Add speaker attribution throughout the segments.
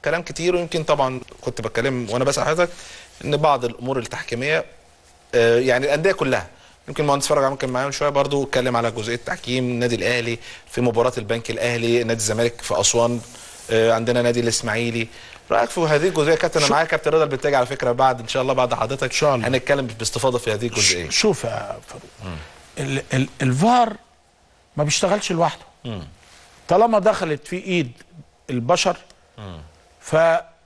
Speaker 1: كلام كتير ويمكن طبعا كنت بتكلم وانا بسال حضرتك ان بعض الامور التحكيميه آه، يعني الانديه كلها يمكن المهندس فرج ممكن معايا من شويه برضو اتكلم على جزئيه التحكيم النادي الاهلي في مباراه البنك الاهلي نادي الزمالك في اسوان آه، عندنا نادي الاسماعيلي رايك في هذه الجزئيه يا كابتن انا معايا كابتن رضا البتاجي على فكره بعد ان شاء الله بعد حضرتك ان
Speaker 2: شاء الله.
Speaker 1: هنتكلم باستفاضه في هذه الجزئيه
Speaker 2: شوف يا فاروق ال- ال- الفار ما بيشتغلش لوحده طالما دخلت في ايد البشر ف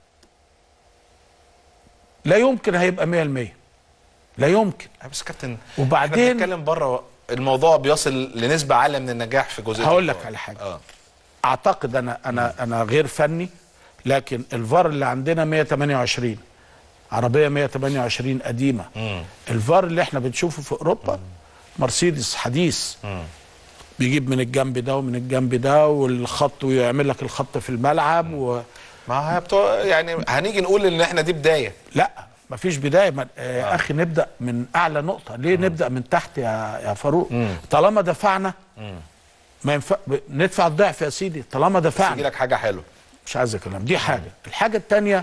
Speaker 2: لا يمكن هيبقى 100% لا يمكن
Speaker 1: بس كابتن
Speaker 2: وبعدين-
Speaker 1: احنا بنتكلم بره الموضوع بيصل لنسبه عاليه من النجاح في جزئيه
Speaker 2: هقول لك
Speaker 1: الفار.
Speaker 2: على حاجه
Speaker 1: اه
Speaker 2: اعتقد انا انا انا غير فني لكن الفار اللي عندنا 128 عربيه 128 قديمه الفار اللي احنا بنشوفه في اوروبا مرسيدس حديث بيجيب من الجنب ده ومن الجنب ده والخط ويعمل لك الخط في الملعب و...
Speaker 1: ما هي بتوع يعني هنيجي نقول ان احنا دي بدايه
Speaker 2: لا مفيش بدايه ما... آه. يا اخي نبدا من اعلى نقطه ليه نبدا من تحت يا يا فاروق طالما دفعنا ما ينفع ب- ندفع الضعف يا سيدي طالما
Speaker 1: يجي
Speaker 2: دفعنا
Speaker 1: لك حاجه حلوه
Speaker 2: مش عايز كلام دي حاجه الحاجه الثانيه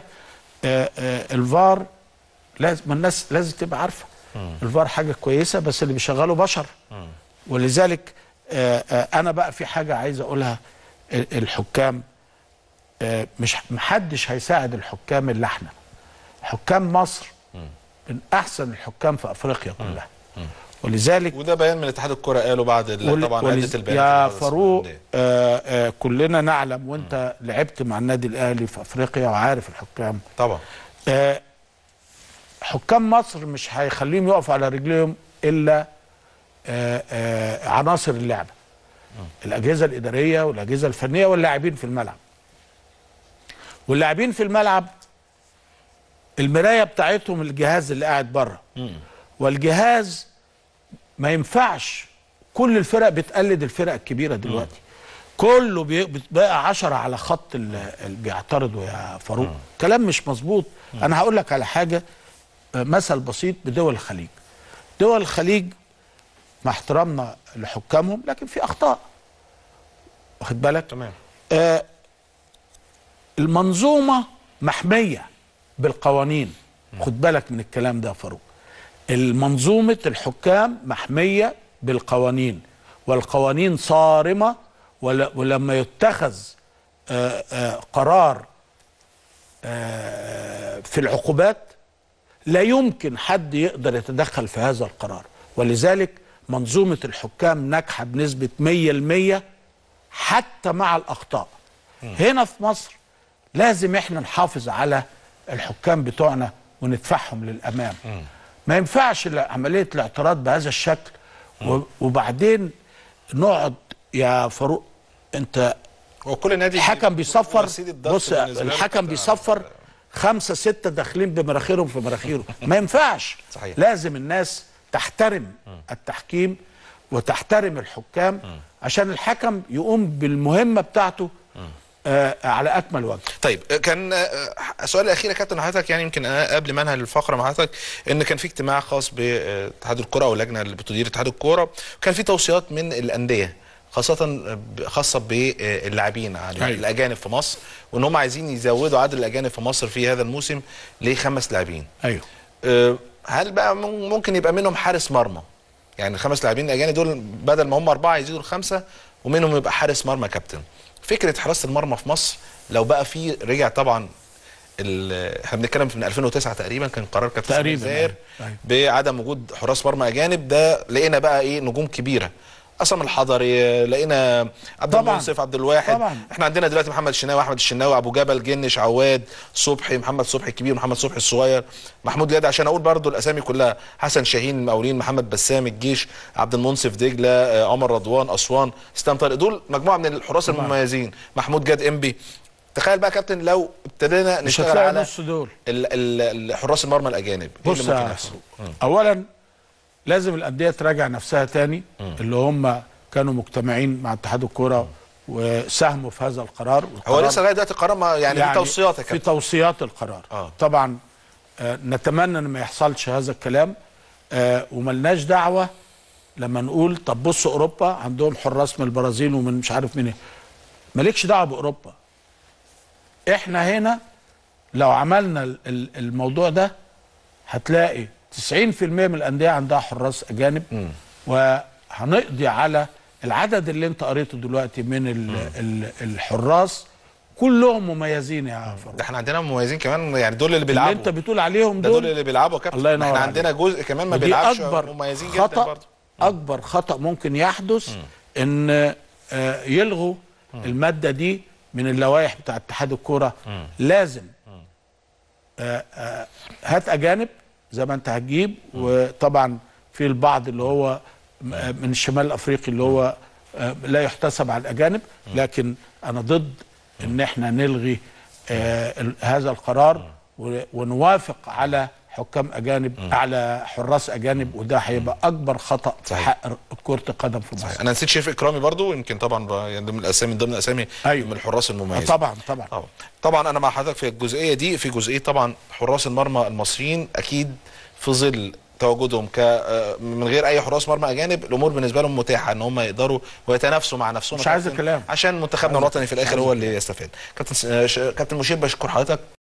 Speaker 2: الفار لازم ما الناس لازم تبقى عارفه الفار حاجه كويسه بس اللي بيشغله بشر ولذلك آه، آه، انا بقى في حاجه عايز اقولها ال- الحكام آه، مش محدش هيساعد الحكام الا احنا حكام مصر من احسن الحكام في افريقيا كلها ولذلك
Speaker 1: وده بيان من اتحاد الكره قالوا بعد ال-
Speaker 2: ول-
Speaker 1: طبعا
Speaker 2: ولز-
Speaker 1: عده البيانات
Speaker 2: يا
Speaker 1: اللي حدثت
Speaker 2: فاروق
Speaker 1: في الأندية.
Speaker 2: آه آه كلنا نعلم وانت لعبت مع النادي الاهلي في افريقيا وعارف الحكام
Speaker 1: طبعا
Speaker 2: آه حكام مصر مش هيخليهم يقفوا على رجليهم الا آه آه عناصر اللعبه الاجهزه الاداريه والاجهزه الفنيه واللاعبين في الملعب واللاعبين في الملعب المرايه بتاعتهم الجهاز اللي قاعد بره والجهاز ما ينفعش كل الفرق بتقلد الفرق الكبيره دلوقتي كله بي- بقى عشرة على خط ال- اللي بيعترضوا يا فاروق كلام مش مظبوط انا هقول لك على حاجه آه، مثل بسيط بدول الخليج دول الخليج مع احترامنا لحكامهم لكن في اخطاء واخد بالك
Speaker 1: تمام
Speaker 2: آه المنظومه محميه بالقوانين خد بالك من الكلام ده يا فاروق المنظومه الحكام محميه بالقوانين والقوانين صارمه ول- ولما يتخذ آه آه قرار آه في العقوبات لا يمكن حد يقدر يتدخل في هذا القرار ولذلك منظومة الحكام ناجحة بنسبة 100% حتى مع الأخطاء هنا في مصر لازم احنا نحافظ على الحكام بتوعنا وندفعهم للأمام ما ينفعش ال- عملية الاعتراض بهذا الشكل و- وبعدين نقعد يا فاروق انت
Speaker 1: وكل نادي
Speaker 2: الحكم بيصفر
Speaker 1: رصيد الضغط
Speaker 2: بص
Speaker 1: بالنسبة له
Speaker 2: الحكم
Speaker 1: كابتن.
Speaker 2: بيصفر خمسة ستة داخلين بمراخيرهم في مراخيره ما ينفعش
Speaker 1: صحيح.
Speaker 2: لازم الناس تحترم التحكيم وتحترم الحكام عشان الحكم يقوم بالمهمة بتاعته آه على أكمل وجه
Speaker 1: طيب كان آه، السؤال الاخير يا كابتن حضرتك يعني يمكن آه، قبل ما انهي الفقره مع حضرتك ان كان في اجتماع خاص باتحاد الكره او اللجنه اللي بتدير اتحاد الكوره وكان في توصيات من الانديه خاصة ب- خاصة باللاعبين على
Speaker 2: أيوة.
Speaker 1: الأجانب في مصر وإن هم عايزين يزودوا عدد الأجانب في مصر في هذا الموسم لخمس لاعبين.
Speaker 2: أيوه
Speaker 1: آه، هل بقى مم- ممكن يبقى منهم حارس مرمى؟ يعني الخمس لاعبين الأجانب دول بدل ما هم أربعة يزيدوا لخمسة ومنهم يبقى حارس مرمى كابتن. فكرة حراسة المرمى في مصر لو بقى في رجع طبعا ال- احنا بنتكلم من 2009 تقريبا كان قرار كابتن سامي
Speaker 2: تقريباً،
Speaker 1: زاهر
Speaker 2: أيوة.
Speaker 1: بعدم وجود حراس مرمى اجانب ده لقينا بقى ايه نجوم كبيره قسم الحضري لقينا عبد
Speaker 2: طبعاً.
Speaker 1: المنصف عبد الواحد
Speaker 2: طبعاً.
Speaker 1: احنا عندنا دلوقتي محمد الشناوي احمد الشناوي ابو جبل جنش عواد صبحي محمد صبحي الكبير محمد صبحي الصغير محمود جاد عشان اقول برضو الاسامي كلها حسن شاهين المقاولين محمد بسام الجيش عبد المنصف دجله آه، عمر رضوان اسوان اسلام طارق دول مجموعه من الحراس المميزين محمود جاد انبي تخيل بقى يا كابتن لو ابتدينا
Speaker 2: مش
Speaker 1: نشتغل
Speaker 2: هتلاقي
Speaker 1: على
Speaker 2: نص دول
Speaker 1: ال- ال- الحراس المرمى الاجانب ايه
Speaker 2: بص
Speaker 1: اللي ممكن
Speaker 2: يا
Speaker 1: يحصل؟
Speaker 2: فاروق اولا لازم الانديه تراجع نفسها تاني اللي هم كانوا مجتمعين مع اتحاد الكوره وساهموا في هذا القرار
Speaker 1: هو
Speaker 2: والقرار
Speaker 1: لسه لغايه دلوقتي القرار ما- يعني, يعني توصيات يا
Speaker 2: في
Speaker 1: كابتن
Speaker 2: توصيات القرار
Speaker 1: آه.
Speaker 2: طبعا آه نتمنى ان ما يحصلش هذا الكلام آه وملناش دعوه لما نقول طب بص اوروبا عندهم حراس من البرازيل ومن مش عارف من ايه مالكش دعوه باوروبا احنا هنا لو عملنا ال- ال- الموضوع ده هتلاقي 90% من الانديه عندها حراس اجانب وهنقضي على العدد اللي انت قريته دلوقتي من ال ال الحراس كلهم مميزين يا فاروق
Speaker 1: ده احنا عندنا مميزين كمان يعني دول اللي
Speaker 2: اللي
Speaker 1: بيلعبوا
Speaker 2: انت بتقول عليهم
Speaker 1: ده دول
Speaker 2: دول
Speaker 1: اللي بيلعبوا يا كابتن
Speaker 2: الله ينور
Speaker 1: احنا
Speaker 2: عليك.
Speaker 1: عندنا جزء كمان ما
Speaker 2: ودي
Speaker 1: بيلعبش
Speaker 2: اكبر
Speaker 1: مميزين جدا
Speaker 2: خطأ
Speaker 1: برضه
Speaker 2: اكبر خطأ ممكن يحدث ان آه، يلغوا المادة دي من اللوائح بتاع اتحاد الكرة لازم آه، آه، هات اجانب زي ما انت هتجيب وطبعا في البعض اللي هو م- آه، من الشمال الافريقي اللي هو آه، لا يحتسب على الاجانب لكن انا ضد ان احنا نلغي آه، ال- هذا القرار و- ونوافق على حكام اجانب على حراس اجانب وده هيبقى اكبر خطا في
Speaker 1: صحيح.
Speaker 2: حق كره القدم في مصر
Speaker 1: انا نسيت شريف اكرامي برضو يمكن طبعا ب- يعني ضمن الاسامي من ضمن الاسامي
Speaker 2: أيوة.
Speaker 1: من الحراس
Speaker 2: آه،
Speaker 1: المميزين
Speaker 2: طبعا طبعا
Speaker 1: طبعا طبعا انا مع حضرتك في الجزئيه دي في جزئيه طبعا حراس المرمى المصريين اكيد في ظل تواجدهم ك آه، من غير اي حراس مرمى اجانب الامور بالنسبه لهم متاحه ان هم يقدروا ويتنافسوا مع نفسهم
Speaker 2: مش
Speaker 1: يا
Speaker 2: عايز
Speaker 1: كابتن،
Speaker 2: كلام.
Speaker 1: عشان منتخبنا
Speaker 2: عايز-
Speaker 1: الوطني في
Speaker 2: مش
Speaker 1: الاخر
Speaker 2: عايز
Speaker 1: هو اللي يستفاد كابتن س- آه، ش- كابتن مشير بشكر حضرتك